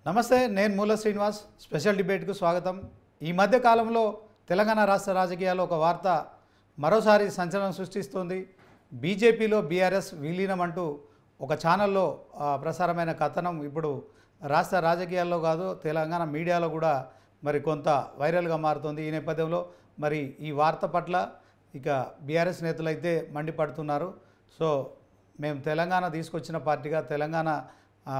నమస్తే నేను మూల శ్రీనివాస్ స్పెషల్ డిబేట్కు స్వాగతం ఈ మధ్య కాలంలో తెలంగాణ రాష్ట్ర రాజకీయాల్లో ఒక వార్త మరోసారి సంచలనం సృష్టిస్తోంది బీజేపీలో బీఆర్ఎస్ విలీనం అంటూ ఒక ఛానల్లో ఆ, ప్రసారమైన కథనం ఇప్పుడు రాష్ట్ర రాజకీయాల్లో కాదు తెలంగాణ మీడియాలో కూడా మరి కొంత వైరల్గా మారుతోంది ఈ నేపథ్యంలో మరి ఈ వార్త పట్ల ఇక బీఆర్ఎస్ నేతలు అయితే మండిపడుతున్నారు సో మేము తెలంగాణ తీసుకొచ్చిన పార్టీగా తెలంగాణ ఆ,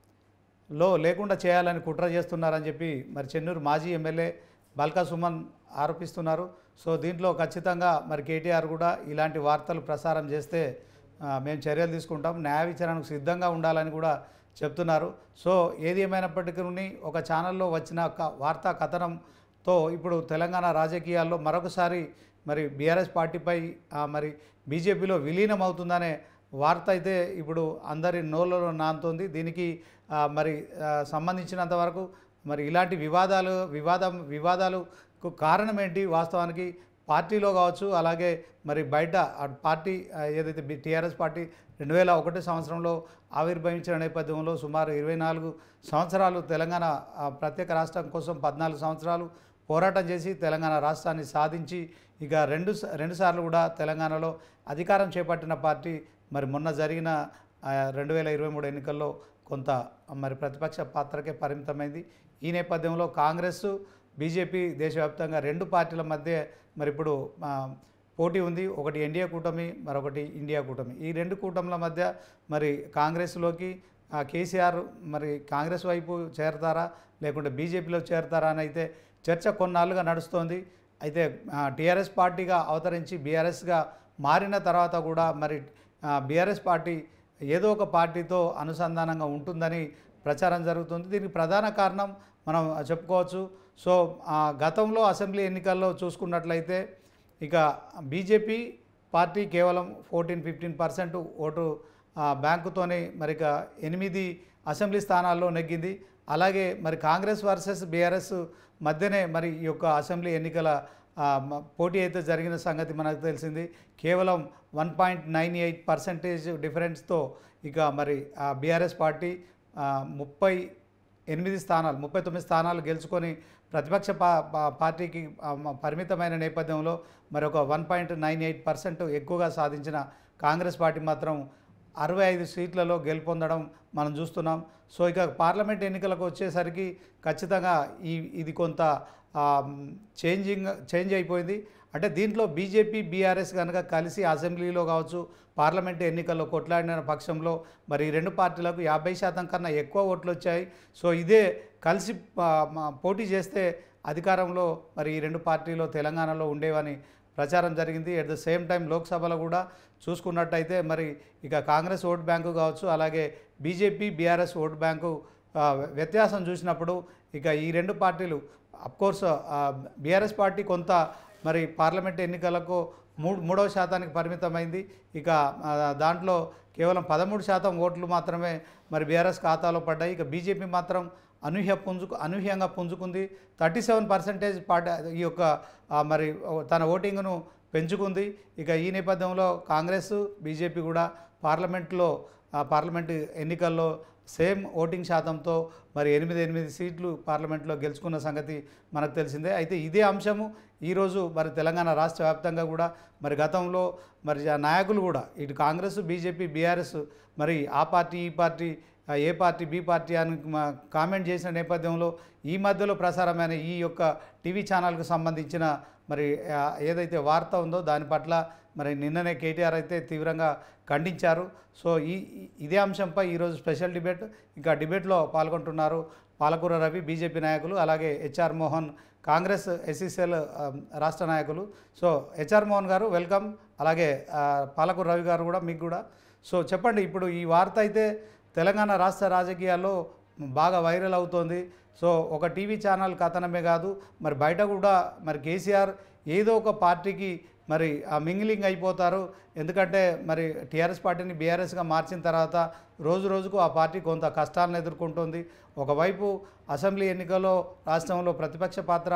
లో లేకుండా చేయాలని కుట్ర చేస్తున్నారని చెప్పి మరి చెన్నూరు మాజీ ఎమ్మెల్యే బల్కా సుమన్ ఆరోపిస్తున్నారు సో దీంట్లో ఖచ్చితంగా మరి కేటీఆర్ కూడా ఇలాంటి వార్తలు ప్రసారం చేస్తే ఆ, మేము చర్యలు తీసుకుంటాం న్యాయ విచారణకు సిద్ధంగా ఉండాలని కూడా చెప్తున్నారు సో ఏది ఏమైనప్పటికీ ఒక ఛానల్లో వచ్చిన క- వార్తా కథనంతో ఇప్పుడు తెలంగాణ రాజకీయాల్లో మరొకసారి మరి బీఆర్ఎస్ పార్టీపై ఆ, మరి బీజేపీలో విలీనం అవుతుందనే వార్త అయితే ఇప్పుడు అందరి నోళ్ళలో నానుతోంది దీనికి ఆ, మరి ఆ, సంబంధించినంత వరకు మరి ఇలాంటి వివాదాలు వివాదం వివాదాలకు కారణం ఏంటి వాస్తవానికి పార్టీలో కావచ్చు అలాగే మరి బయట ఆ పార్టీ ఆ, ఏదైతే టీఆర్ఎస్ పార్టీ రెండు వేల ఒకటి సంవత్సరంలో ఆవిర్భవించిన నేపథ్యంలో సుమారు ఇరవై నాలుగు సంవత్సరాలు తెలంగాణ ఆ, ప్రత్యేక రాష్ట్రం కోసం పద్నాలుగు సంవత్సరాలు పోరాటం చేసి తెలంగాణ రాష్ట్రాన్ని సాధించి ఇక రెండు స- రెండు సార్లు కూడా తెలంగాణలో అధికారం చేపట్టిన పార్టీ మరి మొన్న జరిగిన రెండు వేల ఇరవై మూడు ఎన్నికల్లో కొంత మరి ప్రతిపక్ష పాత్రకే పరిమితమైంది ఈ నేపథ్యంలో కాంగ్రెస్ బీజేపీ దేశవ్యాప్తంగా రెండు పార్టీల మధ్య మరి ఇప్పుడు ఆ, పోటీ ఉంది ఒకటి ఎన్డీఏ కూటమి మరొకటి ఇండియా కూటమి ఈ రెండు కూటముల మధ్య మరి కాంగ్రెస్లోకి ఆ, కేసీఆర్ మరి కాంగ్రెస్ వైపు చేరతారా లేకుంటే బీజేపీలో చేరతారా అని అయితే చర్చ కొన్నాళ్ళుగా నడుస్తోంది అయితే టీఆర్ఎస్ పార్టీగా అవతరించి బీఆర్ఎస్గా మారిన తర్వాత కూడా మరి బీఆర్ఎస్ పార్టీ ఏదో ఒక పార్టీతో అనుసంధానంగా ఉంటుందని ప్రచారం జరుగుతుంది దీనికి ప్రధాన కారణం మనం చెప్పుకోవచ్చు సో ఆ, గతంలో అసెంబ్లీ ఎన్నికల్లో చూసుకున్నట్లయితే ఇక బీజేపీ పార్టీ కేవలం ఫోర్టీన్ ఫిఫ్టీన్ పర్సెంట్ ఓటు ఆ, బ్యాంకుతోనే మరి ఇక ఎనిమిది అసెంబ్లీ స్థానాల్లో నెగ్గింది అలాగే మరి కాంగ్రెస్ వర్సెస్ బీఆర్ఎస్ మధ్యనే మరి ఈ యొక్క అసెంబ్లీ ఎన్నికల ఆ, మ- పోటీ అయితే జరిగిన సంగతి మనకు తెలిసింది కేవలం one point nine eight percentage డిఫరెన్స్తో ఇక మరి బీఆర్ఎస్ పార్టీ ఆ, ముప్పై ఎనిమిది స్థానాలు ముప్పై తొమ్మిది స్థానాలు గెలుచుకొని ప్రతిపక్ష పా పా- పార్టీకి ఆ, మ- పరిమితమైన నేపథ్యంలో మరి ఒక one point nine eight percent ఎక్కువగా సాధించిన కాంగ్రెస్ పార్టీ మాత్రం అరవై ఐదు సీట్లలో గెలుపొందడం మనం చూస్తున్నాం సో ఇక పార్లమెంట్ ఎన్నికలకు వచ్చేసరికి ఖచ్చితంగా ఈ ఇది కొంత ఆ, చేంజింగ్ చేంజ్ అయిపోయింది అంటే దీంట్లో బీజేపీ బీఆర్ఎస్ కనుక కలిసి అసెంబ్లీలో కావచ్చు పార్లమెంట్ ఎన్నికల్లో కొట్లాడిన పక్షంలో మరి ఈ రెండు పార్టీలకు యాభై శాతం కన్నా ఎక్కువ ఓట్లు వచ్చాయి సో ఇదే కలిసి ఆ, మా- పోటీ చేస్తే అధికారంలో మరి ఈ రెండు పార్టీలు తెలంగాణలో ఉండేవని ప్రచారం జరిగింది ఎట్ ద సేమ్ టైం లోక్సభలో కూడా చూసుకున్నట్టయితే మరి ఇక కాంగ్రెస్ ఓట్ బ్యాంకు కావచ్చు అలాగే బీజేపీ బీఆర్ఎస్ ఓట్ బ్యాంకు ఆ, వ్యత్యాసం చూసినప్పుడు ఇక ఈ రెండు పార్టీలు అఫ్కోర్స్ బీఆర్ఎస్ పార్టీ కొంత మరి పార్లమెంట్ ఎన్నికలకు మూడు మూడవ శాతానికి పరిమితమైంది ఇక ఆ, దాంట్లో కేవలం పదమూడు శాతం ఓట్లు మాత్రమే మరి బీఆర్ఎస్ ఖాతాలో పడ్డాయి ఇక బీజేపీ మాత్రం అనూహ్య పుంజుకు అనూహ్యంగా పుంజుకుంది థర్టీ సెవెన్ పర్సెంటేజ్ పార్టీ ఈ యొక్క ఆ, మరి తన ఓటింగ్ను పెంచుకుంది ఇక ఈ నేపథ్యంలో కాంగ్రెస్ బీజేపీ కూడా పార్లమెంట్లో ఆ, పార్లమెంటు ఎన్నికల్లో సేమ్ ఓటింగ్ శాతంతో మరి ఎనిమిది ఎనిమిది సీట్లు పార్లమెంట్లో గెలుచుకున్న సంగతి మనకు తెలిసిందే అయితే ఇదే అంశము ఈరోజు మరి తెలంగాణ రాష్ట్ర వ్యాప్తంగా కూడా మరి గతంలో మరి ఆ నాయకులు కూడా ఇటు కాంగ్రెస్ బీజేపీ బీఆర్ఎస్ మరి ఆ పార్టీ ఈ పార్టీ ఆ, ఏ పార్టీ బి పార్టీ అని మా- కామెంట్ చేసిన నేపథ్యంలో ఈ మధ్యలో ప్రసారమైన ఈ యొక్క టీవీ ఛానల్కు సంబంధించిన మరి ఆ, ఏదైతే వార్త ఉందో దాని పట్ల మరి నిన్ననే కేటీఆర్ అయితే తీవ్రంగా ఖండించారు సో ఈ ఈ- ఇదే అంశంపై ఈరోజు స్పెషల్ డిబేట్ ఇంకా డిబేట్లో పాల్గొంటున్నారు పాలకూర రవి బీజేపీ నాయకులు అలాగే హెచ్ఆర్ మోహన్ కాంగ్రెస్ ఎస్సీసీఎల్ రాష్ట్ర నాయకులు సో హెచ్ఆర్ మోహన్ గారు వెల్కమ్ అలాగే ఆ, పాలకూర రవి గారు కూడా మీకు కూడా సో చెప్పండి ఇప్పుడు ఈ వార్త అయితే తెలంగాణ రాష్ట్ర రాజకీయాల్లో బాగా వైరల్ అవుతోంది సో ఒక టీవీ ఛానల్ కథనమే కాదు మరి బయట కూడా మరి కేసీఆర్ ఏదో ఒక పార్టీకి మరి ఆ మింగిలింగ్ అయిపోతారు ఎందుకంటే మరి టీఆర్ఎస్ పార్టీని బీఆర్ఎస్గా మార్చిన తర్వాత రోజు రోజుకు ఆ పార్టీ కొంత కష్టాలను ఎదుర్కొంటుంది ఒకవైపు అసెంబ్లీ ఎన్నికల్లో రాష్ట్రంలో ప్రతిపక్ష పాత్ర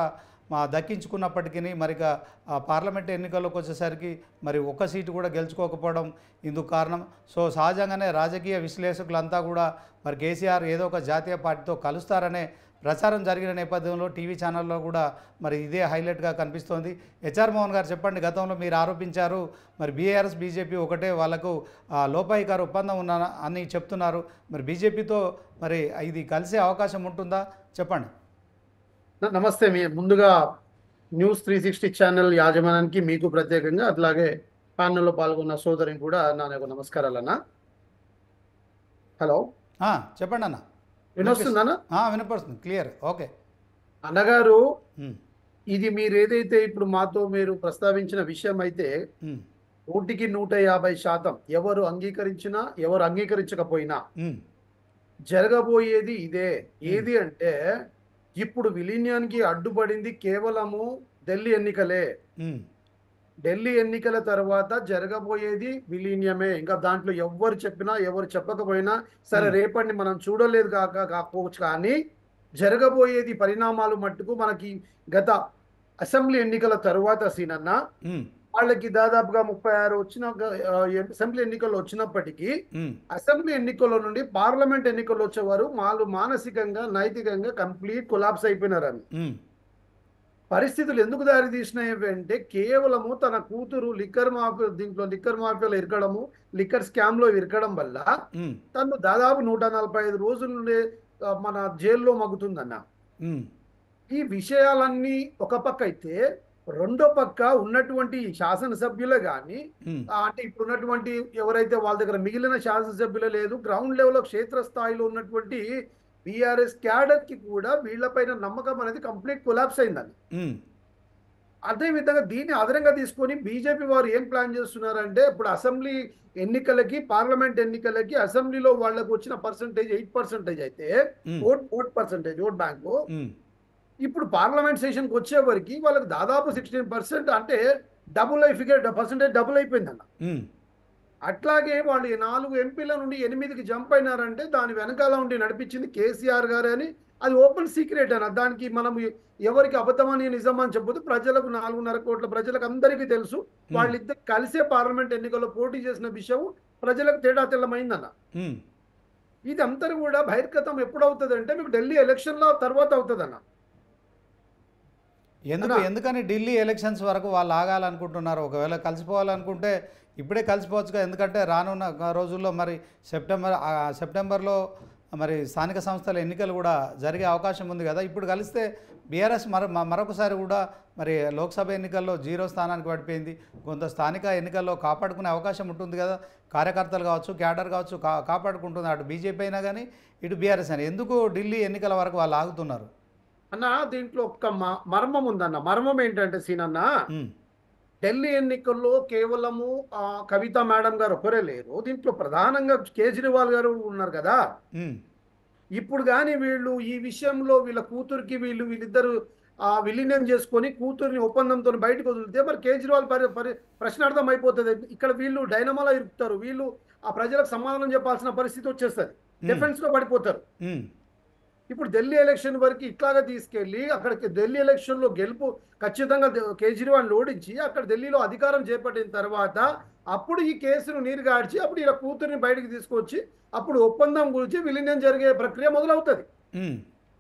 మా దక్కించుకున్నప్పటికీ మరి ఇక ఆ పార్లమెంట్ ఎన్నికల్లోకి వచ్చేసరికి మరి ఒక్క సీటు కూడా గెలుచుకోకపోవడం ఇందుకు కారణం సో సహజంగానే రాజకీయ విశ్లేషకులంతా కూడా మరి కేసీఆర్ ఏదో ఒక జాతీయ పార్టీతో కలుస్తారనే ప్రచారం జరిగిన నేపథ్యంలో టీవీ ఛానల్లో కూడా మరి ఇదే హైలైట్గా కనిపిస్తోంది హెచ్ఆర్ మోహన్ గారు చెప్పండి గతంలో మీరు ఆరోపించారు మరి బీఆర్ఎస్ బీజేపీ ఒకటే వాళ్ళకు ఆ, లోపాయికారు ఒప్పందం ఉన్న అని చెప్తున్నారు మరి బీజేపీతో మరి ఇది కలిసే అవకాశం ఉంటుందా చెప్పండి న- నమస్తే మీ ముందుగా న్యూస్ త్రీ సిక్స్టీ ఛానల్ యాజమాన్యానికి మీకు ప్రత్యేకంగా అట్లాగే ప్యానల్లో పాల్గొన్న సోదరికి కూడా నా యొక్క నమస్కారాలు అన్న హలో ఆ, చెప్పండి అన్న వినొస్తుందన్న ఆ, వినపడుతుంది క్లియర్ ఓకే అన్నగారు ఉమ్, ఇది మీరు ఏదైతే ఇప్పుడు మాతో మీరు ప్రస్తావించిన విషయం అయితే ఉమ్, నూటికి నూట యాభై శాతం ఎవరు అంగీకరించినా ఎవరు అంగీకరించకపోయినా ఉమ్, జరగబోయేది ఇదే ఏది అంటే ఇప్పుడు విలీన్యానికి అడ్డుపడింది కేవలము ఢిల్లీ ఎన్నికలే ఉమ్, ఢిల్లీ ఎన్నికల తర్వాత జరగబోయేది విలీన్యమే ఇంకా దాంట్లో ఎవరు చెప్పినా ఎవరు చెప్పకపోయినా సరే Hmm. రేపటిని మనం చూడలేదు కాక కాకపోవచ్చు కానీ జరగబోయేది పరిణామాలు మట్టుకు మనకి గత అసెంబ్లీ ఎన్నికల తరువాత సీనన్న ఉమ్, వాళ్ళకి దాదాపుగా ముప్పై ఆరు వచ్చిన ఆ, అసెంబ్లీ ఎన్నికల్లో వచ్చినప్పటికీ ఉమ్, అసెంబ్లీ ఎన్నికల్లో నుండి పార్లమెంట్ ఎన్నికల్లో వచ్చేవారు వాళ్ళు మానసికంగా నైతికంగా కంప్లీట్ కొలాప్స్ అయిపోయినారని ఉమ్, పరిస్థితులు ఎందుకు దారి తీసినాయి అంటే కేవలము తన కూతురు లిక్కర్ మాఫియా దీంట్లో లిక్కర్ మాఫియాలో ఇరకడము లిక్కర్ స్కామ్ లో ఇరకడం వల్ల ఉమ్, తను దాదాపు నూట నలభై ఐదు రోజుల నుండి ఆ, మన జైల్లో మగ్గుతుందన్న ఉమ్, ఈ విషయాలన్నీ ఒక పక్క అయితే రెండో పక్క ఉన్నటువంటి శాసనసభ్యులే కానీ ఉమ్, అంటే ఇప్పుడు ఉన్నటువంటి ఎవరైతే వాళ్ళ దగ్గర మిగిలిన శాసనసభ్యులే లేదు గ్రౌండ్ లెవెల్లో క్షేత్రస్థాయిలో ఉన్నటువంటి బీఆర్ఎస్ క్యాడర్ కి కూడా వీళ్ళపైన నమ్మకం అనేది కంప్లీట్ కొలాప్స్ అయిందని ఉమ్, అదే విధంగా దీన్ని ఆధారంగా తీసుకొని బీజేపీ వారు ఏం ప్లాన్ చేస్తున్నారంటే ఇప్పుడు అసెంబ్లీ ఎన్నికలకి పార్లమెంట్ ఎన్నికలకి అసెంబ్లీలో వాళ్ళకు వచ్చిన పర్సంటేజ్ ఎయిట్ పర్సెంటేజ్ అయితే um, vote vote percentage vote bank um, ఇప్పుడు పార్లమెంట్ సెషన్కి వచ్చేవరకు వాళ్ళకి దాదాపు సిక్స్టీన్ పర్సెంట్ అంటే డబుల్ అయి ఫిగర్ పర్సంటేజ్ డబుల్ అయిపోయిందన్న ఉమ్, అట్లాగే వాళ్ళు ఈ నాలుగు ఎంపీల నుండి ఎనిమిదికి జంప్ అయినారంటే దాని వెనకాల ఉండి నడిపించింది కేసీఆర్ గారు అని అది ఓపెన్ సీక్రెట్ అన్న దానికి మనం ఎవరికి అబద్ధమని నిజమని చెప్పొద్దు ప్రజలకు నాలుగున్నర కోట్ల ప్రజలకు అందరికీ తెలుసు వాళ్ళిద్దరు కలిసే పార్లమెంట్ ఎన్నికల్లో పోటీ చేసిన విషయం ప్రజలకు తేడా తెల్లమైందన్న ఉమ్. ఇది అంతా కూడా బహిర్గతం ఎప్పుడు అవుతుంది అంటే మీకు ఢిల్లీ ఎలక్షన్ల తర్వాత అవుతుందన్న ఎందుకు అన్నా. ఎందుకని ఢిల్లీ ఎలక్షన్స్ వరకు వాళ్ళు ఆగాలనుకుంటున్నారు ఒకవేళ కలిసిపోవాలనుకుంటే ఇప్పుడే కలిసిపోవచ్చుగా ఎందుకంటే రానున్న గ- రోజుల్లో మరి సెప్టెంబర్ ఆ, సెప్టెంబర్లో మరి స్థానిక సంస్థల ఎన్నికలు కూడా జరిగే అవకాశం ఉంది కదా ఇప్పుడు కలిస్తే బీఆర్ఎస్ మరో మ- మరొకసారి కూడా మరి లోక్సభ ఎన్నికల్లో జీరో స్థానానికి పడిపోయింది కొంత స్థానిక ఎన్నికల్లో కాపాడుకునే అవకాశం ఉంటుంది కదా కార్యకర్తలు కావచ్చు క్యాడర్ కావచ్చు కా కాపాడుకుంటుంది అటు బీజేపీ అయినా కానీ ఇటు బీఆర్ఎస్ అయినా ఎందుకు ఢిల్లీ ఎన్నికల వరకు వాళ్ళు ఆగుతున్నారు అన్న దీంట్లో ఒక్క మ- మర్మం ఉందన్న మర్మం ఏంటంటే సీనన్న ఉమ్, ఢిల్లీ ఎన్నికల్లో కేవలము ఆ, కవిత మేడం గారు ఒకరే లేరు దీంట్లో ప్రధానంగా కేజ్రీవాల్ గారు ఉన్నారు కదా ఉమ్, ఇప్పుడు కానీ వీళ్ళు ఈ విషయంలో వీళ్ళ కూతురికి వీళ్ళు వీళ్ళిద్దరు ఆ విలీనం చేసుకొని కూతురిని ఒప్పందంతో బయటకు వదిలితే మరి కేజ్రీవాల్ పరి పరి ప్రశ్నార్థం అయిపోతుంది ఇక్కడ వీళ్ళు డైనమాలో ఇరుకుతారు వీళ్ళు ఆ ప్రజలకు సమాధానం చెప్పాల్సిన పరిస్థితి వచ్చేస్తుంది డిఫెన్స్ లో పడిపోతారు ఉమ్, ఇప్పుడు ఢిల్లీ ఎలక్షన్ వరకు ఇట్లాగా తీసుకెళ్లి అక్కడికి ఢిల్లీ ఎలక్షన్ లో గెలుపు ఖచ్చితంగా దే- కేజ్రీవాల్ ఓడించి అక్కడ ఢిల్లీలో అధికారం చేపట్టిన తర్వాత అప్పుడు ఈ కేసును నీరుగాడ్చి అప్పుడు ఇలా కూతురిని బయటికి తీసుకొచ్చి అప్పుడు ఒప్పందం గురించి విలీనం జరిగే ప్రక్రియ మొదలవుతుంది ఉమ్,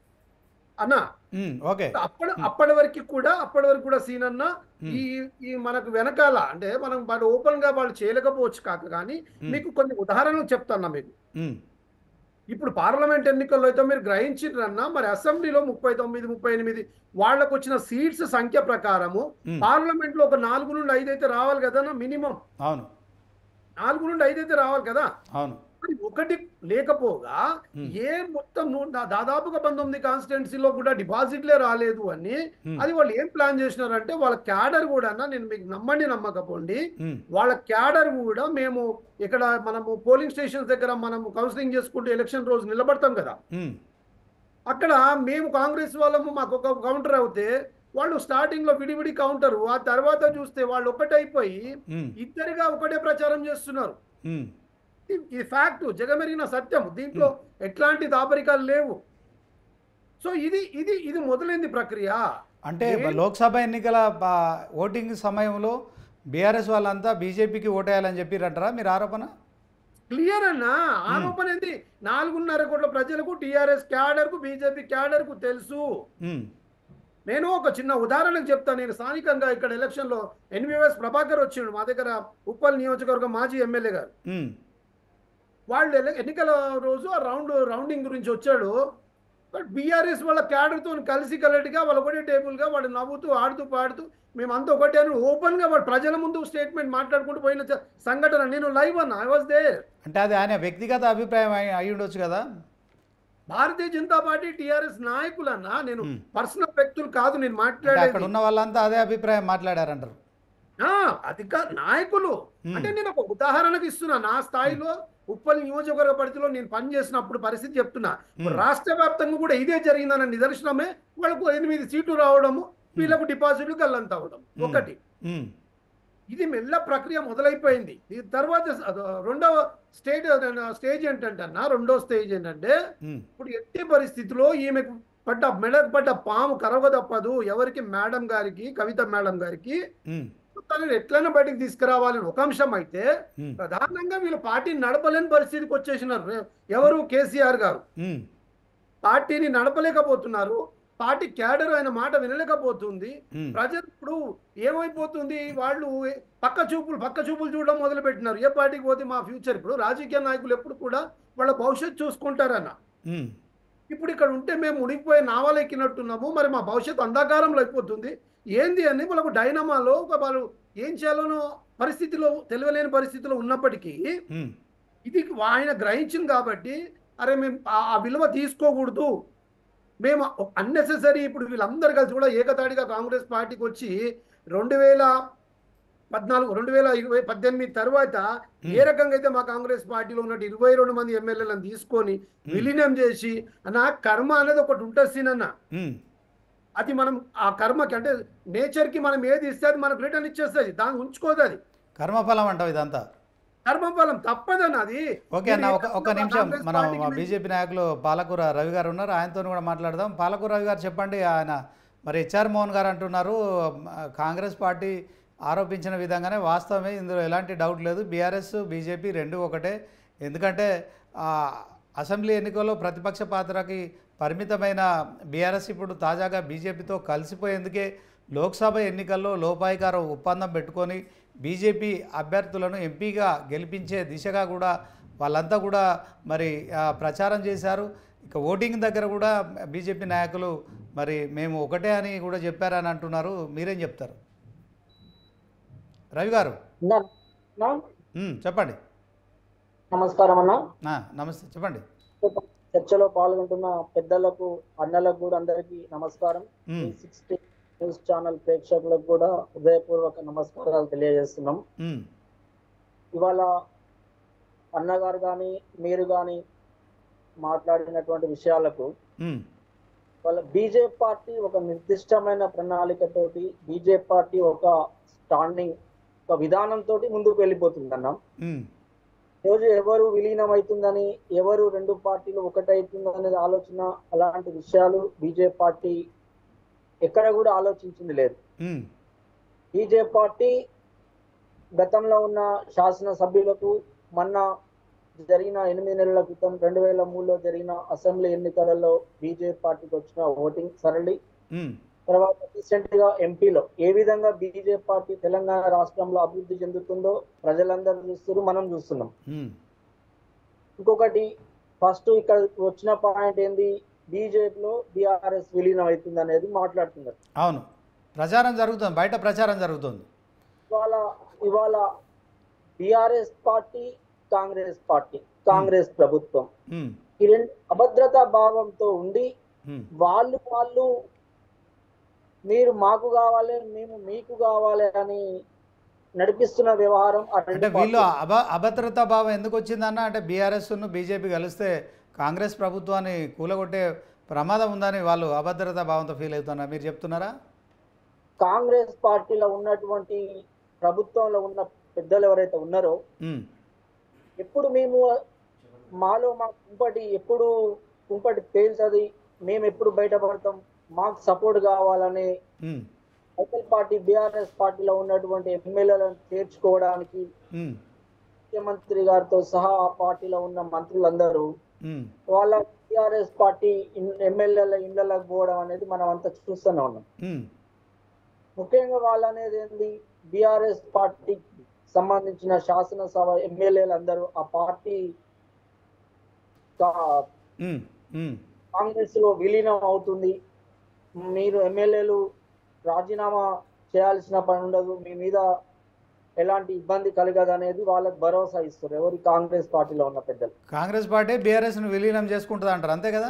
అన్న ఉమ్, ఓకే అప్పటి అప్పటి వరకు కూడా అప్పటి వరకు కూడా సీన్ అన్న Hmm. ఈ ఈ మనకు వెనకాల అంటే మనం వాళ్ళు ఓపెన్ గా వాళ్ళు చేయలేకపోవచ్చు కాక కానీ Hmm. మీకు కొన్ని ఉదాహరణలు చెప్తాను మీకు ఉమ్, ఇప్పుడు పార్లమెంట్ ఎన్నికల్లో అయితే మీరు గ్రహించారన్నా మరి అసెంబ్లీలో ముప్పై తొమ్మిది ముప్పై ఎనిమిది వాళ్ళకు వచ్చిన సీట్స్ సంఖ్య ప్రకారము ఉమ్, పార్లమెంట్ లో ఒక నాలుగు నుండి ఐదు అయితే రావాలి కదా మినిమం అవును నాలుగు నుండి ఐదు అయితే రావాలి కదా అవును మరి ఒకటి లేకపోగా Hmm. ఏ మొత్తం నూ- దా- దాదాపుగా పంతొమ్మిది కాన్స్టిట్యున్సీలో కూడా డిపాజిట్లే రాలేదు అని ఉమ్, అది వాళ్ళు ఏం ప్లాన్ చేసినారంటే వాళ్ళ క్యాడర్ కూడా అన్న నేను మీకు నమ్మండి నమ్మకపోండి ఉమ్, వాళ్ళ క్యాడర్ కూడా మేము ఇక్కడ మనము పోలింగ్ స్టేషన్స్ దగ్గర మనము కౌన్సిలింగ్ చేసుకుంటూ ఎలక్షన్ రోజు నిలబడతాం కదా ఉమ్, అక్కడ మేము కాంగ్రెస్ వాళ్ళము మాకు ఒక కౌంటర్ అవుతే వాళ్ళు స్టార్టింగ్ లో విడివిడి కౌంటర్ ఆ తర్వాత చూస్తే వాళ్ళు ఒకటైపోయి ఉమ్, ఇద్దరిగా ఒకటే ప్రచారం చేస్తున్నారు ఉమ్, ఇది- ఇది ఫ్యాక్ట్ జగమెరిగిన సత్యం దీంట్లో ఎట్లాంటి దాపరికాలు లేవు సో ఇది ఇది ఇది మొదలైంది ప్రక్రియ అంటే ఏ- లోక్సభ ఎన్నికల బా- ఓటింగ్ సమయంలో బీఆర్ఎస్ వాళ్ళంతా బీజేపీకి ఓటేయాలని చెప్పిరంటారా మీరు ఆరోపణ క్లియర్ అన్న ఆరోపణ ఏంది నాలుగున్నర కోట్ల ప్రజలకు టీఆర్ఎస్ క్యాడర్ కు బీజేపీ క్యాడర్ కు తెలుసు ఉమ్, నేను ఒక చిన్న ఉదాహరణకు చెప్తాను నేను స్థానికంగా ఇక్కడ ఎలక్షన్ లో ఎన్విఎస్ ప్రభాకర్ వచ్చిండు మా దగ్గర ఉప్పల్ నియోజకవర్గం మాజీ ఎమ్మెల్యే గారు ఉమ్, వాళ్ళు ఎల- ఎన్నికల రోజు ఆ రౌండ్ రౌండింగ్ గురించి వచ్చాడు బట్ బీఆర్ఎస్ వాళ్ళ క్యాడర్తో కలిసి కలటిగా వాళ్ళు ఒకటే టేబుల్గా వాడు నవ్వుతూ ఆడుతూ పాడుతూ మేమంతా ఒకటే అని ఓపెన్గా వాడు ప్రజల ముందు స్టేట్మెంట్ మాట్లాడుకుంటూ పోయిన చ- సంఘటన నేను లైవ్ అన్న ఐ వాజ్ దేర్ అంటే అది ఆయన వ్యక్తిగత అభిప్రాయం అయి అయి ఉండొచ్చు కదా భారతీయ జనతా పార్టీ టీఆర్ఎస్ నాయకులన్నా నేను Hmm. పర్సనల్ వ్యక్తులు కాదు నేను అంటే అక్కడ మాట్లాడేది ఉన్న వాళ్ళంతా అదే అభిప్రాయం మాట్లాడారంటారు ఆ, అధిక నాయకులు Hmm. అంటే నేను ఒక ఉదాహరణకు ఇస్తున్నా నా స్థాయిలో ఉప్పల్ నియోజకవర్గ పరిధిలో నేను పనిచేసినప్పుడు పరిస్థితి చెప్తున్నా Hmm. రాష్ట్ర వ్యాప్తంగా కూడా ఇదే జరిగిందన్న నిదర్శనమే వాళ్ళకు ఎనిమిది సీట్లు రావడము వీళ్ళకు డిపాజిట్లు గల్లంత అవడం Hmm. ఒకటి ఉమ్, ఇది మెల్ల ప్రక్రియ మొదలైపోయింది ఈ తర్వాత అదో రెండవ స్టేజ్ స్టేజ్ ఏంటంటే అన్న రెండో స్టేజ్ ఏంటంటే ఉమ్, ఇప్పుడు ఎట్టి పరిస్థితిలో ఈమెకు పడ్డ మెడకు పడ్డ పాము కరవ తప్పదు ఎవరికి మేడం గారికి కవిత మేడం గారికి ఉమ్, తనని ఎట్లైనా బయటికి తీసుకురావాలని ఒక అంశం అయితే ఉమ్, ప్రధానంగా వీళ్ళు పార్టీని నడపలేని పరిస్థితికి వచ్చేసినారు ఎవరు కేసీఆర్ గారు ఉమ్, పార్టీని నడపలేకపోతున్నారు పార్టీ క్యాడర్ ఆయన మాట వినలేకపోతుంది ఉమ్, ప్రజలు ఇప్పుడు ఏమైపోతుంది వాళ్ళు పక్క చూపులు పక్క చూపులు చూడడం మొదలు పెట్టినారు ఏ పార్టీకి పోతే మా ఫ్యూచర్ ఇప్పుడు రాజకీయ నాయకులు ఎప్పుడు కూడా వాళ్ళ భవిష్యత్తు చూసుకుంటారన్న ఉమ్, ఇప్పుడు ఇక్కడ ఉంటే మేము మునిగిపోయి నావాలు ఎక్కినట్టున్నాము మరి మా భవిష్యత్తు అంధకారంలో అయిపోతుంది ఏంది అని వాళ్ళకు డైనమాలో ఒక వాళ్ళు ఏం చేయాలనో పరిస్థితిలో తెలియలేని పరిస్థితిలో ఉన్నప్పటికీ ఉమ్, ఇది ఆయన గ్రహించింది కాబట్టి అరే మేము ఆ- ఆ విలువ తీసుకోకూడదు మేము అన్నెసెసరీ ఇప్పుడు వీళ్ళందరూ కలిసి కూడా ఏకతాటిగా కాంగ్రెస్ పార్టీకి వచ్చి రెండు వేల పద్నాలుగు రెండు వేల ఇరవై పద్దెనిమిది తర్వాత ఏ రకంగా అయితే మా కాంగ్రెస్ పార్టీలో ఉన్నట్టు ఇరవై రెండు మంది ఎమ్మెల్యేలను తీసుకొని విలీనం చేసి నా కర్మ అనేది ఒకటి ఉంటుంది సీనన్న ఉమ్, అది మనం ఆ కర్మకి అంటే నేచర్కి మనం ఏది ఇస్తే అది మనకు రిటర్న్ ఇచ్చేస్తుంది దాన్ని ఉంచుకోదు అది కర్మఫలం అంటావు ఇదంతా కర్మఫలం తప్పదన్న అది ఓకే అన్న ఒక ఒక నిమిషం కాంగ్రెస్ మనం పార్టీకి మేము- బీజేపీ నాయకులు పాలకూర రవి గారు ఉన్నారు ఆయనతో కూడా మాట్లాడదాం పాలకూర రవి గారు చెప్పండి ఆయన మరి హెచ్ఆర్ మోహన్ గారు అంటున్నారు ఆ, కాంగ్రెస్ పార్టీ ఆరోపించిన విధంగానే వాస్తవమే ఇందులో ఎలాంటి డౌట్ లేదు బీఆర్ఎస్ బీజేపీ రెండు ఒకటే ఎందుకంటే ఆ, అసెంబ్లీ ఎన్నికల్లో ప్రతిపక్ష పాత్రకి పరిమితమైన బీఆర్ఎస్ ఇప్పుడు తాజాగా బీజేపీతో కలిసిపోయేందుకే లోక్సభ ఎన్నికల్లో లోపాయికార ఒప్పందం పెట్టుకొని బీజేపీ అభ్యర్థులను ఎంపీగా గెలిపించే దిశగా కూడా వాళ్ళంతా కూడా మరి ఆ, ప్రచారం చేశారు ఇక ఓటింగ్ దగ్గర కూడా బీజేపీ నాయకులు మరి మేము ఒకటే అని కూడా చెప్పారని అంటున్నారు మీరేం చెప్తారు రవి గారు అన్నా, అన్నా, ఉమ్, చెప్పండి నమస్కారం అన్న ఆ, నమస్తే చెప్పండి చర్చలో పాల్గొంటున్న పెద్దలకు అన్నలకు కూడా అందరికీ నమస్కారం ఉమ్, సిక్స్టీ న్యూస్ ఛానల్ ప్రేక్షకులకు కూడా హృదయపూర్వక నమస్కారాలు తెలియజేస్తున్నాం ఉమ్, ఇవాళ అన్నగారు కానీ మీరు కానీ మాట్లాడినటువంటి విషయాలకు ఉమ్, వాళ్ళ బీజేపీ పార్టీ ఒక నిర్దిష్టమైన ప్రణాళికతోటి బీజేపీ పార్టీ ఒక స్టాండింగ్ ఒక విధానంతో ముందుకు వెళ్ళిపోతుంది అన్న ఉమ్, రోజు ఎవరు విలీనం అవుతుందని ఎవరు రెండు పార్టీలు ఒకటవుతుందనే ఆలోచన అలాంటి విషయాలు బీజేపీ పార్టీ ఎక్కడ కూడా ఆలోచించింది లేదు ఉమ్, బీజేపీ పార్టీ గతంలో ఉన్న శాసన సభ్యులకు మొన్న జరిగిన ఎనిమిది నెలల క్రితం రెండు వేల మూడులో జరిగిన అసెంబ్లీ ఎన్నికలలో బీజేపీ పార్టీకి వచ్చిన ఓటింగ్ సరళి ఉమ్, తర్వాత రీసెంట్ గా ఎంపీలో ఏ విధంగా బీజేపీ పార్టీ తెలంగాణ రాష్ట్రంలో అభివృద్ధి చెందుతుందో ప్రజలందరూ చూస్తున్నారు మనం చూస్తున్నాం ఉమ్, ఇంకొకటి ఫస్ట్ ఇక్కడ వచ్చిన పాయింట్ ఏంది బీజేపీలో బీఆర్ఎస్ విలీనం అవుతుంది అనేది మాట్లాడుతున్నారు అవును ప్రచారం జరుగుతుంది బయట ప్రచారం జరుగుతుంది ఇవాళ ఇవాళ BRS party Congress party Congress ప్రభుత్వం ఉమ్, ఈ రెండు అభద్రతా భావంతో ఉండి ఉమ్, వాళ్ళు వాళ్ళు మీరు మాకు కావాలి మేము మీకు కావాలి అని నడిపిస్తున్న వ్యవహారం ఆ రెండు అంటే వీళ్ళు పార్టీలు. అభ అభద్రతా భావం ఎందుకు వచ్చిందన్న అంటే బీఆర్ఎస్ను బీజేపీ కలిస్తే కాంగ్రెస్ ప్రభుత్వాన్ని కూలగొట్టే ప్రమాదం ఉందని వాళ్ళు అభద్రతా భావంతో ఫీల్ అవుతున్నారు మీరు చెప్తున్నారా కాంగ్రెస్ పార్టీలో ఉన్నటువంటి ప్రభుత్వంలో ఉన్న పెద్దలు ఎవరైతే ఉన్నారో ఉమ్, ఎప్పుడు మేము మాలో మా కుంపటి ఎప్పుడు కుంపటి తేల్చది మేము ఎప్పుడు బయటపడతాం మాకు సపోర్ట్ కావాలని ఉమ్, లోకల్ పార్టీ బీఆర్ఎస్ పార్టీలో ఉన్నటువంటి ఎమ్మెల్యేలను చేర్చుకోవడానికి ఉమ్, ముఖ్యమంత్రి గారితో సహా ఆ పార్టీలో ఉన్న మంత్రులందరూ ఉమ్, వాళ్ళ టిఆర్ఎస్ పార్టీ ఇన్- ఎమ్మెల్యేల ఇళ్లలోకి పోవడం అనేది మనం అంతా చూస్తూనే ఉన్నాం ఉమ్, ముఖ్యంగా వాళ్ళు అనేది ఏంది బీఆర్ఎస్ పార్టీకి సంబంధించిన శాసనసభ ఎమ్మెల్యేలు అందరూ ఆ పార్టీ కా- ఉమ్, ఉమ్, కాంగ్రెస్ లో విలీనం అవుతుంది మీరు ఎమ్మెల్యేలు రాజీనామా చేయాల్సిన పని ఉండదు మీ మీద ఎలాంటి ఇబ్బంది కలగదు అనేది వాళ్ళకి భరోసా ఇస్తారు ఎవరి కాంగ్రెస్ పార్టీలో ఉన్న పెద్దలు కాంగ్రెస్ పార్టీ బీఆర్ఎస్ను విలీనం చేసుకుంటుంది అంటారు అంతే కదా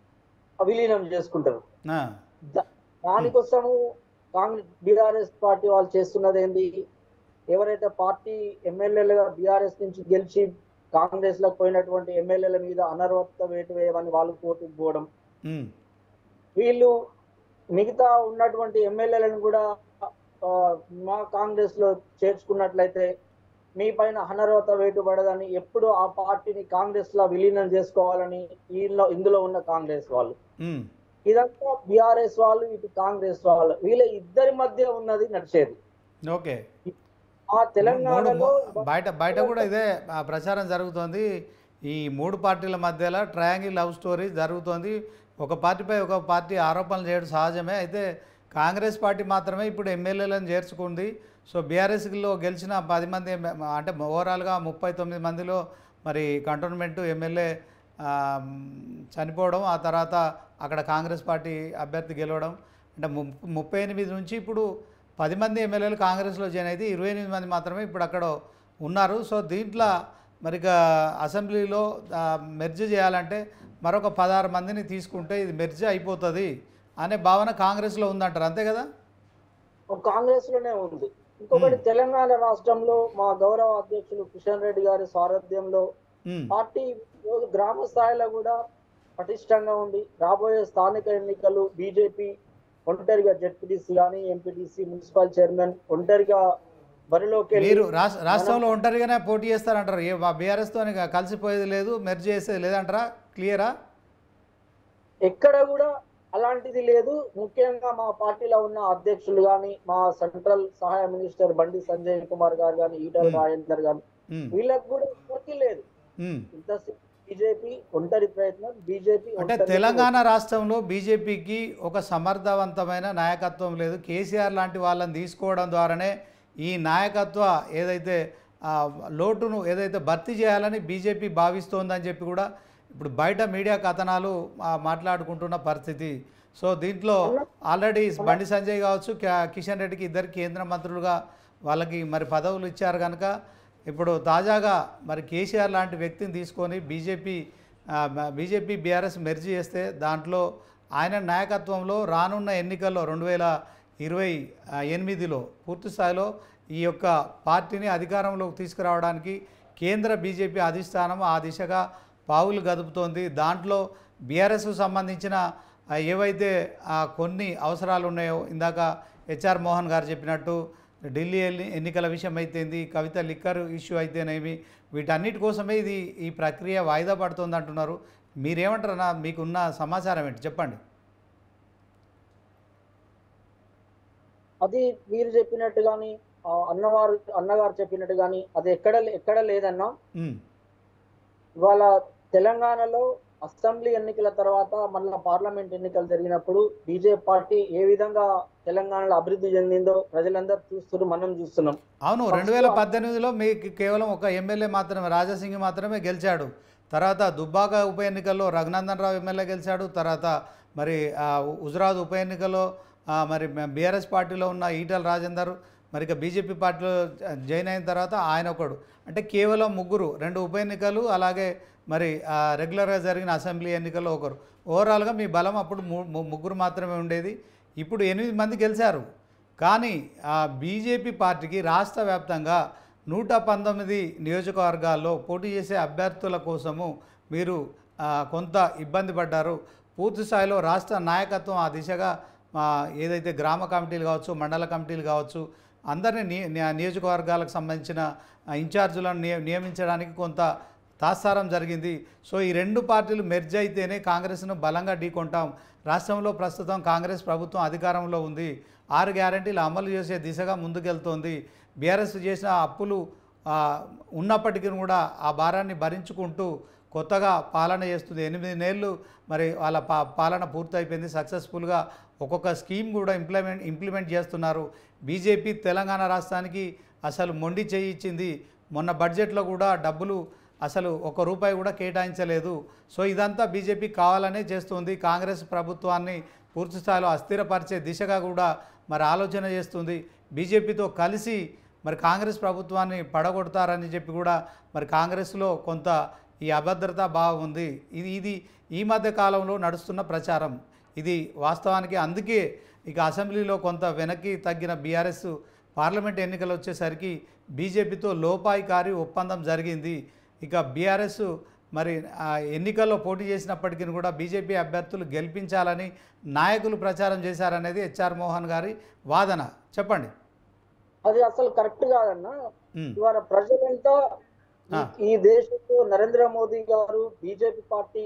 ఆ విలీనం చేసుకుంటారు ఆ, దా- దానికోసము కాంగ్రెస్ బీఆర్ఎస్ పార్టీ వాళ్ళు చేస్తున్నది ఏంది ఎవరైతే పార్టీ ఎమ్మెల్యేలుగా బీఆర్ఎస్ నుంచి గెలిచి కాంగ్రెస్ లో పోయినటువంటి ఎమ్మెల్యేల మీద అనర్హత వేటు వేయమని వాళ్ళు కోర్టుకు పోవడం ఉమ్, వీళ్ళు మిగతా ఉన్నటువంటి ఎమ్మెల్యేలను కూడా ఆ, మా కాంగ్రెస్ లో చేర్చుకున్నట్లయితే మీ పైన అనర్హత వేటు పడదని ఎప్పుడు ఆ పార్టీని కాంగ్రెస్ లో విలీనం చేసుకోవాలని వీళ్ళ ఇందులో ఉన్న కాంగ్రెస్ వాళ్ళు ఉమ్. ఇదంతా బీఆర్ఎస్ వాళ్ళు ఇటు కాంగ్రెస్ వాళ్ళు వీళ్ళ ఇద్దరి మధ్య ఉన్నది నడిచేది ఓకే ఆ మూడు తెలంగాణలో మూ- బయట బయట కూడా ఇదే ఆ, ప్రచారం జరుగుతోంది ఈ మూడు పార్టీల మధ్యలో ట్రయాంగిల్ లవ్ స్టోరీ జరుగుతోంది ఒక పార్టీపై ఒక పార్టీ ఆరోపణలు చేయడం సహజమే అయితే కాంగ్రెస్ పార్టీ మాత్రమే ఇప్పుడు ఎమ్మెల్యేలను చేర్చుకుంది సో బీఆర్ఎస్లో గెలిచిన పది మంది ఎమ్మె- అంటే ఓవరాల్గా ముప్పై తొమ్మిది మందిలో మరి కంటోన్మెంట్ ఎమ్మెల్యే ఆ, చనిపోవడం ఆ తర్వాత అక్కడ కాంగ్రెస్ పార్టీ అభ్యర్థి గెలవడం అంటే ము- ముప్పై ఎనిమిది నుంచి ఇప్పుడు పది మంది ఎమ్మెల్యేలు కాంగ్రెస్లో జాయిన్ అయితే ఇరవై ఎనిమిది మంది మాత్రమే ఇప్పుడు అక్కడ ఉన్నారు సో దీంట్లో మరి ఇక అసెంబ్లీలో ఆ, మెర్జ్ చేయాలంటే మరొక పదహారు మందిని తీసుకుంటే ఇది మెర్జ్ అయిపోతుంది అనే భావన కాంగ్రెస్లో ఉందంటారు అంతే కదా కాంగ్రెస్ లోనే ఉంది ఇంకొకటి తెలంగాణ రాష్ట్రంలో మా గౌరవ అధ్యక్షులు కిషన్ రెడ్డి గారి సారథ్యంలో ఉమ్, పార్టీ ఈరోజు గ్రామ స్థాయిలో కూడా పటిష్టంగా ఉండి రాబోయే స్థానిక ఎన్నికలు బీజేపీ ఒంటరిగా జెడ్పీటీసీ కానీ ఎంపీటీసీ మున్సిపల్ చైర్మన్ ఒంటరిగా బరిలోకి వెళ్ళి మీరు రాష్ట్ర రాష్ట్రంలో ఒంటరిగానే పోటీ చేస్తారంటారు ఏ బీఆర్ఎస్తో కలిసిపోయేది లేదు మెర్జ్ చేసేది లేదంటారా క్లియరా ఎక్కడ కూడా అలాంటిది లేదు ముఖ్యంగా మా పార్టీలో ఉన్న అధ్యక్షులు కానీ మా సెంట్రల్ సహాయ మినిస్టర్ బండి సంజయ్ కుమార్ గారు కానీ ఈటల Hmm. రాజేందర్ గారు ఉమ్, వీళ్ళకి కూడా ఎవరికి లేదు ఉమ్. ఇంత బీజేపీ ఒంటరి ప్రయత్నం బీజేపీ అంటే తెలంగాణ రాష్ట్రంలో బీజేపీకి ఒక సమర్థవంతమైన నాయకత్వం లేదు కేసీఆర్ లాంటి వాళ్ళని తీసుకోవడం ద్వారానే ఈ నాయకత్వ ఏదైతే ఆ, లోటును ఏదైతే భర్తీ చేయాలని బీజేపీ భావిస్తోందని చెప్పి కూడా ఇప్పుడు బయట మీడియా కథనాలు ఆ, మాట్లాడుకుంటున్న పరిస్థితి సో దీంట్లో ఆల్రెడీ బండి సంజయ్ కావచ్చు క- కిషన్ రెడ్డికి ఇద్దరు కేంద్ర మంత్రులుగా వాళ్ళకి మరి పదవులు ఇచ్చారు కనుక ఇప్పుడు తాజాగా మరి కేసీఆర్ లాంటి వ్యక్తిని తీసుకొని బీజేపీ ఆ, బ- బీజేపీ బీఆర్ఎస్ మెర్జీ చేస్తే దాంట్లో ఆయన నాయకత్వంలో రానున్న ఎన్నికల్లో రెండు వేల ఇరవై ఆ, ఎనిమిదిలో పూర్తి స్థాయిలో ఈ యొక్క పార్టీని అధికారంలోకి తీసుకురావడానికి కేంద్ర బీజేపీ అధిష్టానం ఆ దిశగా పావులు గదుపుతోంది దాంట్లో బీఆర్ఎస్కు సంబంధించిన ఆ, ఏవైతే ఆ, కొన్ని అవసరాలు ఉన్నాయో ఇందాక హెచ్ఆర్ మోహన్ గారు చెప్పినట్టు ఢిల్లీ ఎన్ని- ఎన్నికల విషయం అయితేంది కవిత లిక్కర్ ఇష్యూ అయితేనేమి వీటన్నిటి కోసమే ఇది ఈ ప్రక్రియ వాయిదా పడుతుంది అంటున్నారు మీరేమంటారు నా మీకున్న సమాచారం ఏంటి చెప్పండి అది మీరు చెప్పినట్టు కానీ అన్నవారు అన్నగారు చెప్పినట్టు కానీ అది ఎక్కడ ఎక్కడ లేదన్నా ఉమ్, ఇవాళ తెలంగాణలో అసెంబ్లీ ఎన్నికల తర్వాత మళ్ళా పార్లమెంట్ ఎన్నికలు జరిగినప్పుడు బీజేపీ పార్టీ ఏ విధంగా తెలంగాణలో అభివృద్ధి చెందిందో ప్రజలందరూ చూస్తున్నారు మనం చూస్తున్నాం అవును రెండు వేల పద్దెనిమిదిలో మీకు కేవలం ఒక ఎమ్మెల్యే మాత్రమే రాజాసింగ్ మాత్రమే గెలిచాడు తర్వాత దుబ్బాక ఉప ఎన్నికల్లో రఘునందన్ రావు ఎమ్మెల్యే గెలిచాడు తర్వాత మరి ఆ, హుజరాబాద్ ఉప ఎన్నికల్లో ఆ, మరి బీఆర్ఎస్ పార్టీలో ఉన్న ఈటల రాజేందర్ మరి ఇక బీజేపీ పార్టీలో జాయిన్ అయిన తర్వాత ఆయన ఒకడు అంటే కేవలం ముగ్గురు రెండు ఉప ఎన్నికలు అలాగే మరి ఆ, రెగ్యులర్గా జరిగిన అసెంబ్లీ ఎన్నికల్లో ఒకరు ఓవరాల్గా మీ బలం అప్పుడు ము- ము- ముగ్గురు మాత్రమే ఉండేది ఇప్పుడు ఎనిమిది మంది గెలిచారు కానీ ఆ బీజేపీ పార్టీకి రాష్ట్ర వ్యాప్తంగా నూట పంతొమ్మిది నియోజకవర్గాల్లో పోటీ చేసే అభ్యర్థుల కోసము మీరు ఆ, కొంత ఇబ్బంది పడ్డారు పూర్తి స్థాయిలో రాష్ట్ర నాయకత్వం ఆ దిశగా ఆ, ఏదైతే గ్రామ కమిటీలు కావచ్చు మండల కమిటీలు కావచ్చు అందరినీ ని- ని- నియోజకవర్గాలకు సంబంధించిన ఆ, ఇన్ఛార్జులను నియ- నియమించడానికి కొంత తాత్సారం జరిగింది సో ఈ రెండు పార్టీలు మెర్జ్ అయితేనే కాంగ్రెస్ను బలంగా ఢీకొంటాం రాష్ట్రంలో ప్రస్తుతం కాంగ్రెస్ ప్రభుత్వం అధికారంలో ఉంది ఆరు గ్యారంటీలు అమలు చేసే దిశగా ముందుకెళ్తోంది బీఆర్ఎస్ చేసిన అప్పులు ఆ, ఉన్నప్పటికీ కూడా ఆ భారాన్ని భరించుకుంటూ కొత్తగా పాలన చేస్తుంది ఎనిమిది నెలలు మరి వాళ్ళ పా పాలన పూర్తయిపోయింది సక్సెస్ఫుల్గా ఒక్కొక్క స్కీమ్ కూడా ఇంప్లిమెంట్ ఇంప్లిమెంట్ చేస్తున్నారు బీజేపీ తెలంగాణ రాష్ట్రానికి అసలు మొండి చేయి ఇచ్చింది మొన్న బడ్జెట్లో కూడా డబ్బులు అసలు ఒక రూపాయి కూడా కేటాయించలేదు సో ఇదంతా బీజేపీ కావాలనే చేస్తుంది కాంగ్రెస్ ప్రభుత్వాన్ని పూర్తి స్థాయిలో అస్థిరపరిచే దిశగా కూడా మరి ఆలోచన చేస్తుంది బీజేపీతో కలిసి మరి కాంగ్రెస్ ప్రభుత్వాన్ని పడగొడతారని చెప్పి కూడా మరి కాంగ్రెస్లో కొంత ఈ అభద్రత బాగుంది ఇది ఇది ఈ మధ్య కాలంలో నడుస్తున్న ప్రచారం ఇది వాస్తవానికి అందుకే ఇక అసెంబ్లీలో కొంత వెనక్కి తగ్గిన బీఆర్ఎస్ పార్లమెంట్ ఎన్నికలు వచ్చేసరికి బీజేపీతో లోపాయికారి ఒప్పందం జరిగింది ఇక బీఆర్ఎస్ మరి ఆ ఎన్నికల్లో పోటీ చేసినప్పటికీ కూడా బీజేపీ అభ్యర్థులు గెలిపించాలని నాయకులు ప్రచారం చేశారనేది హెచ్ఆర్ మోహన్ గారి వాదన చెప్పండి అది అసలు కరెక్ట్ కాదన్న ఉమ్, ఇవాళ ప్రజలంతా ఈ- ఆ. ఈ దేశంలో నరేంద్ర మోదీ గారు బీజేపీ పార్టీ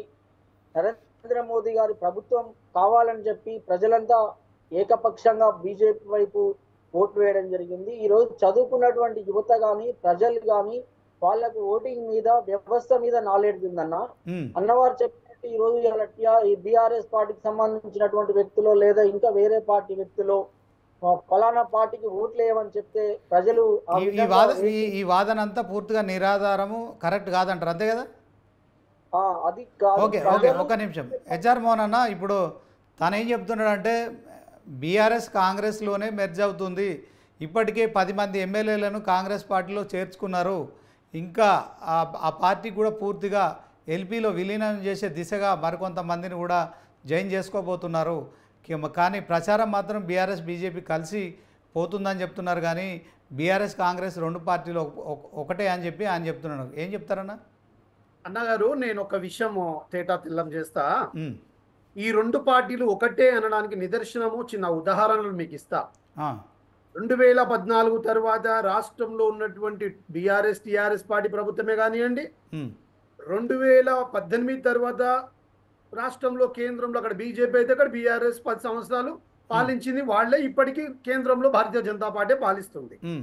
నరేంద్ర మోదీ గారి ప్రభుత్వం కావాలని చెప్పి ప్రజలంతా ఏకపక్షంగా బీజేపీ వైపు ఓటు వేయడం జరిగింది ఈ రోజు చదువుకున్నటువంటి యువత గాని ప్రజలు గాని వాళ్ళకు ఓటింగ్ మీద వ్యవస్థ మీద నాలెడ్జ్ ఉందన్న ఉమ్, అన్నవారు చెప్పినట్టు ఈ రోజు ఇవాళ టిఆర్ ఈ బీఆర్ఎస్ పార్టీకి సంబంధించినటువంటి వ్యక్తులు లేదా ఇంకా వేరే పార్టీ వ్యక్తులు ఆ, ఫలానా పార్టీకి ఓట్లు వేయమని చెప్తే ప్రజలు ఆ ఈ- ఈ విధంగా వాద ఈ ఈ వాదన అంతా పూర్తిగా నిరాధారము కరెక్ట్ కాదంటారు అంతే కదా ఆ, అది కాదు ఓకే ఓకే ప్రజలు- ఒక నిమిషం హెచ్ఆర్ మోహన్ అన్న ఇప్పుడు తను ఏం చెప్తున్నాడంటే బీఆర్ఎస్ కాంగ్రెస్లోనే మెర్జ్ అవుతుంది ఇప్పటికే పది మంది ఎమ్మెల్యేలను కాంగ్రెస్ పార్టీలో చేర్చుకున్నారు ఇంకా ఆ ఆ పార్టీ కూడా పూర్తిగా ఎల్పీలో విలీనం చేసే దిశగా మరికొంతమందిని కూడా జాయిన్ చేసుకోబోతున్నారు కి- కానీ ప్రచారం మాత్రం బీఆర్ఎస్ బీజేపీ కలిసి పోతుందని చెప్తున్నారు కానీ బీఆర్ఎస్ కాంగ్రెస్ రెండు పార్టీలు ఒక- ఒక- ఒకటే అని చెప్పి ఆయన చెప్తున్నాడు ఏం చెప్తారన్నా అన్నగారు నేను ఒక విషయం తేటా తిల్లం చేస్తా ఉమ్, ఈ రెండు పార్టీలు ఒకటే అనడానికి నిదర్శనము చిన్న ఉదాహరణలు మీకు ఇస్తా ఆ, రెండు వేల పద్నాలుగు తర్వాత రాష్ట్రంలో ఉన్నటువంటి బీఆర్ఎస్ టిఆర్ఎస్ పార్టీ ప్రభుత్వమే కానివ్వండి ఉమ్, రెండు వేల పద్దెనిమిది తర్వాత రాష్ట్రంలో కేంద్రంలో అక్కడ బీజేపీ అయితే అక్కడ బీఆర్ఎస్ పది సంవత్సరాలు పాలించింది వాళ్ళే ఇప్పటికీ కేంద్రంలో భారతీయ జనతా పార్టీ పాలిస్తుంది ఉమ్,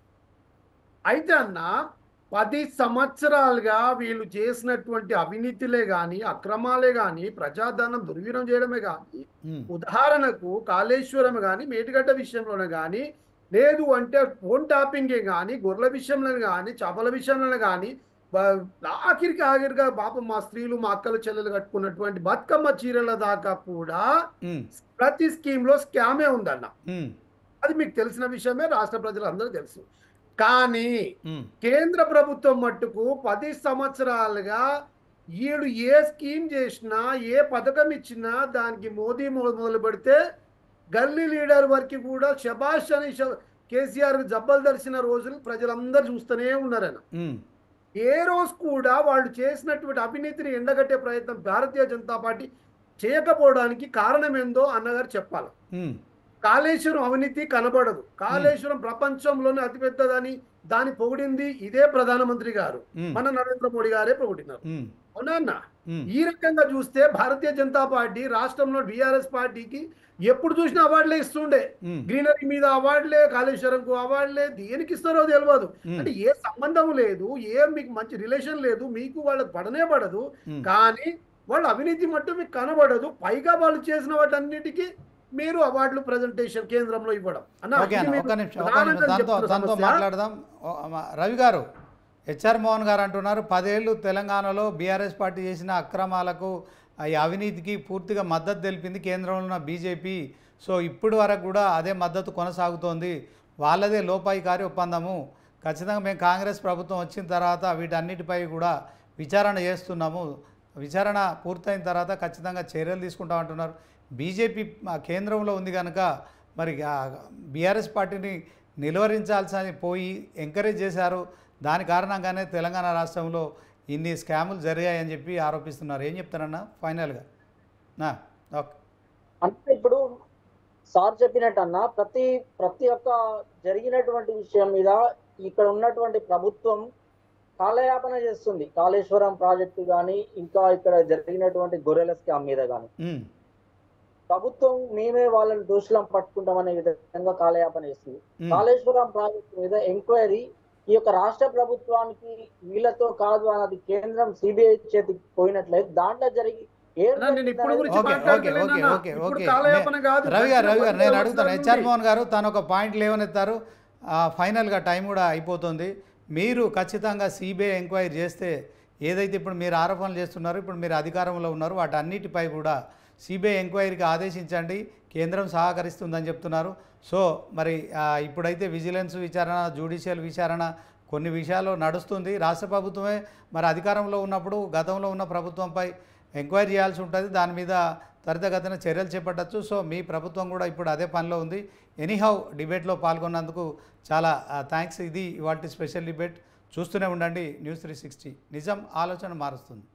అయితే అన్న పది సంవత్సరాలుగా వీళ్ళు చేసినటువంటి అవినీతిలే కానీ అక్రమాలే కానీ ప్రజాధనం దుర్వినియోగం చేయడమే కానీ ఉమ్. ఉదాహరణకు కాళేశ్వరం కానీ మేటిగడ్డ విషయంలోనే కానీ లేదు అంటే ఫోన్ టాపింగే కానీ గొర్రెల విషయంలో కానీ చేపల విషయంలో కానీ ఆఖరికి ఆఖరిగా పాపం మా స్త్రీలు మా అక్కల చెల్లెలు కట్టుకున్నటువంటి బతుకమ్మ చీరల దాకా కూడా ఉమ్, ప్రతి స్కీమ్లో స్కామే ఉందన్న ఉమ్, అది మీకు తెలిసిన విషయమే రాష్ట్ర ప్రజలందరూ తెలుసు కానీ ఉమ్, కేంద్ర ప్రభుత్వం మట్టుకు పది సంవత్సరాలుగా వీడు ఏ స్కీమ్ చేసినా ఏ పథకం ఇచ్చినా దానికి మోదీ మొ- మొదలు పెడితే గల్లీ లీడర్ వరకు కూడా శబాష్ అని శ- కేసీఆర్ జబ్బలు దర్శన రోజులు ప్రజలందరూ చూస్తూనే ఉన్నారన్న ఉమ్, ఏ రోజు కూడా వాళ్ళు చేసినటువంటి అవినీతిని ఎండగట్టే ప్రయత్నం భారతీయ జనతా పార్టీ చేయకపోవడానికి కారణం ఏందో అన్నగారు చెప్పాలి ఉమ్, కాళేశ్వరం అవినీతి కనబడదు కాళేశ్వరం ప్రపంచంలోనే అతిపెద్దదని దాని పొగిడింది ఇదే ప్రధానమంత్రి గారు ఉమ్, మన నరేంద్ర మోడీ గారే పొగిడినారు ఉమ్, అవునా అన్న ఉమ్, ఈ రకంగా చూస్తే భారతీయ జనతా పార్టీ రాష్ట్రంలో బీఆర్ఎస్ పార్టీకి ఎప్పుడు చూసినా అవార్డులే ఇస్తుండే ఉమ్, గ్రీనరీ మీద అవార్డులే కాళేశ్వరంకు అవార్డులే దేనికి ఇస్తారో తెలియదు ఉమ్, అంటే ఏ సంబంధం లేదు ఏ మీకు మంచి రిలేషన్ లేదు మీకు వాళ్ళకి పడనే పడదు ఉమ్. కానీ వాళ్ళ అవినీతి మట్టు మీకు కనబడదు పైగా వాళ్ళు చేసిన వాటన్నిటికీ మీరు అవార్డులు ప్రజెంటేషన్ కేంద్రంలో ఇవ్వడం అన్న ఓకే ఇది అన్న మీరు ఒక్క నిమిషం ఒక్క ప్రధానంగా నిమిషం దాంతో చెప్తున్న దాంతో సమస్య. మాట్లాడదాం ఓ, మా- రవి గారు హెచ్ఆర్ మోహన్ గారు అంటున్నారు పదేళ్ళు తెలంగాణలో బీఆర్ఎస్ పార్టీ చేసిన అక్రమాలకు ఆ ఈ అవినీతికి పూర్తిగా మద్దతు తెలిపింది కేంద్రంలో ఉన్న బీజేపీ సో ఇప్పుడు వరకు కూడా అదే మద్దతు కొనసాగుతోంది వాళ్ళదే లోపాయికారి ఒప్పందము ఖచ్చితంగా మేము కాంగ్రెస్ ప్రభుత్వం వచ్చిన తర్వాత వీటన్నిటిపై కూడా విచారణ చేస్తున్నాము విచారణ పూర్తయిన తర్వాత ఖచ్చితంగా చర్యలు తీసుకుంటామంటున్నారు బీజేపీ ఆ, కేంద్రంలో ఉంది కనుక మరి బీఆర్ఎస్ పార్టీని నిలువరించాల్సి పోయి ఎంకరేజ్ చేశారు దాని కారణంగానే తెలంగాణ రాష్ట్రంలో ఇన్ని స్కాములు జరిగాయని చెప్పి ఆరోపిస్తున్నారు ఏం చెప్తారన్నా ఫైనల్గా నా ఓకే అంటే ఇప్పుడు సార్ చెప్పినట్టు అన్న ప్రతి ప్రతి ఒక్క జరిగినటువంటి విషయం మీద ఇక్కడ ఉన్నటువంటి ప్రభుత్వం కాలయాపన చేస్తుంది కాళేశ్వరం ప్రాజెక్టు కానీ ఇంకా ఇక్కడ జరిగినటువంటి గొర్రెల స్కామ్ మీద కానీ ఉమ్, ప్రభుత్వం మేమే వాళ్ళని దోషులం పట్టుకుంటామనే విధంగా కాలయాపన చేస్తుంది ఉమ్, కాళేశ్వరం ప్రాజెక్టు మీద ఎంక్వైరీ ఈ యొక్క రాష్ట్ర ప్రభుత్వానికి వీళ్ళతో కాదు అన్నది కేంద్రం సిబిఐ చేతికి పోయినట్లయితే దాంట్లో జరిగి ఏ అన్నా, నేను ఇప్పుడు గురించి ఓకే, ఓకే, మాట్లాడతలేను ఓకే, అన్నా. ఓకే, ఇప్పుడు ఓకే. కాలయాపన కాదు రవి గారు రవి గారు నేను గడిచిన అడుగుతాను పది హెచ్ఆర్ సంవత్సరాల మోహన్ గారు తాను ఒక పాయింట్ లేవనెత్తారు ఆ, ఫైనల్గా టైం కూడా అయిపోతుంది మీరు ఖచ్చితంగా సిబిఐ ఎంక్వైరీ చేస్తే ఏదైతే ఇప్పుడు మీరు ఆరోపణలు చేస్తున్నారో ఇప్పుడు మీరు అధికారంలో ఉన్నారు వాటి అన్నిటిపై కూడా సిబిఐ ఎంక్వైరీకి ఆదేశించండి కేంద్రం సహకరిస్తుందని చెప్తున్నారు సో మరి ఆ, ఇప్పుడైతే విజిలెన్స్ విచారణ జ్యుడిషియల్ విచారణ కొన్ని విషయాలు నడుస్తుంది రాష్ట్ర ప్రభుత్వమే మరి అధికారంలో ఉన్నప్పుడు గతంలో ఉన్న ప్రభుత్వంపై ఎంక్వైరీ చేయాల్సి ఉంటుంది దాని మీద త్వరితగతిన చర్యలు చేపట్టచ్చు సో మీ ప్రభుత్వం కూడా ఇప్పుడు అదే పనిలో ఉంది ఎనీహౌ డిబేట్లో పాల్గొన్నందుకు చాలా థ్యాంక్స్ ఇది ఇవాటి స్పెషల్ డిబేట్ చూస్తూనే ఉండండి న్యూస్ త్రీ సిక్స్టీ నిజం ఆలోచన మారుస్తుంది